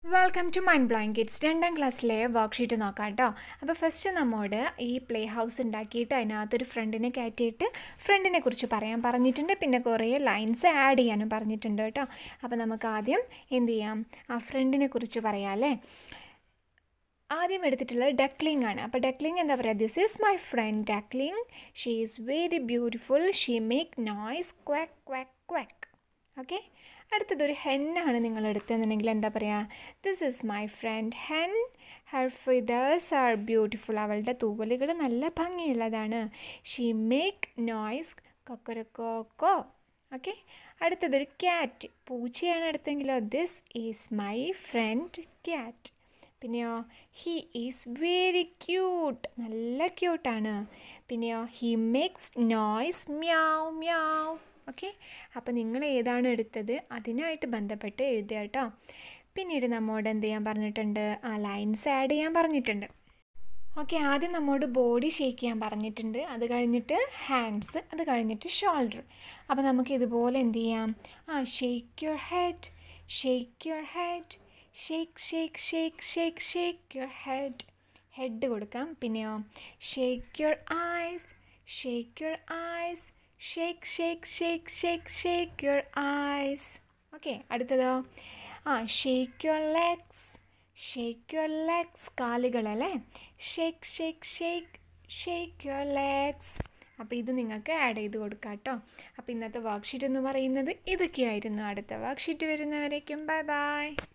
welcome to mind blowing kids രണ്ടാം ക്ലാസ്സിലെ worksheet നോക്കാം കേട്ടോ അപ്പോൾ ഫസ്റ്റ് നമ്മോട് ഈ പ്ലേ ഹൗസ് ഉണ്ടാക്കിയിട്ട് അതിനകത്തൊരു ഫ്രണ്ടിനെ കയറ്റിയിട്ട് ഫ്രണ്ടിനെ കുറിച്ച് പറയാൻ പറഞ്ഞിട്ടുണ്ട് പിന്നെ കുറേ ലൈൻസ് ആഡ് ചെയ്യാനും പറഞ്ഞിട്ടുണ്ട് കേട്ടോ അപ്പോൾ നമുക്ക് ആദ്യം എന്ത് ചെയ്യാം ആ ഫ്രണ്ടിനെ കുറിച്ച് പറയാം അല്ലേ ആദ്യം എടുത്തിട്ടുള്ളത് ഡക്ലിംഗ് ആണ് അപ്പോൾ ഡക്ലിംഗ് എന്താ പറയുക this is my friend duckling she is very beautiful she make noise quack quack quack okay അടുത്തതൊരു ഹെന്നാണ് നിങ്ങൾ എടുത്തതെന്നുണ്ടെങ്കിൽ എന്താ പറയുക this is my friend hen her feathers are beautiful അവളുടെ തൂവലുകൾ നല്ല ഭംഗിയുള്ളതാണ് ഷീ മേക്ക് നോയ്സ് കൊക്കരക്കോക്കോ ഓക്കെ അടുത്തതൊരു ക്യാറ്റ് പൂച്ചയാണ് അടുത്തെങ്കിലോ this is my friend cat പിന്നെയോ ഹീ ഈസ് വെരി ക്യൂട്ട് നല്ല ക്യൂട്ടാണ് പിന്നെയോ he makes noise meow meow okay അപ്പോൾ നിങ്ങൾ ഏതാണ് എടുത്തത് അതിനായിട്ട് ബന്ധപ്പെട്ട് എഴുതുക കേട്ടോ പിന്നീട് നമ്മോട് എന്ത് ചെയ്യാൻ പറഞ്ഞിട്ടുണ്ട് ആ ലൈൻസ് ആഡ് ചെയ്യാൻ പറഞ്ഞിട്ടുണ്ട് ഓക്കെ ആദ്യം നമ്മോട് ബോഡി ഷേക്ക് ചെയ്യാൻ പറഞ്ഞിട്ടുണ്ട് അത് കഴിഞ്ഞിട്ട് ഹാൻഡ്സ് അത് കഴിഞ്ഞിട്ട് ഷോൾഡർ അപ്പോൾ നമുക്ക് ഇതുപോലെ എന്ത് ചെയ്യാം ആ shake your head shake your head shake shake shake shake shake your head head കൊടുക്കാം പിന്നെയോ shake your eyes shake your eyes shake shake shake shake shake your eyes okay അടുത്തതോ ആ shake your legs shake your legs കാലുകളല്ലേ shake shake shake shake your legs അപ്പോൾ ഇത് നിങ്ങൾക്ക് add ചെയ്ത് കൊടുക്കാം കേട്ടോ അപ്പോൾ ഇന്നത്തെ വർക്ക്ഷീറ്റ് എന്ന് പറയുന്നത് ഇതൊക്കെയായിരുന്നു അടുത്ത വർക്ക്ഷീറ്റ് വരുന്നവരേക്കും ബൈ ബൈ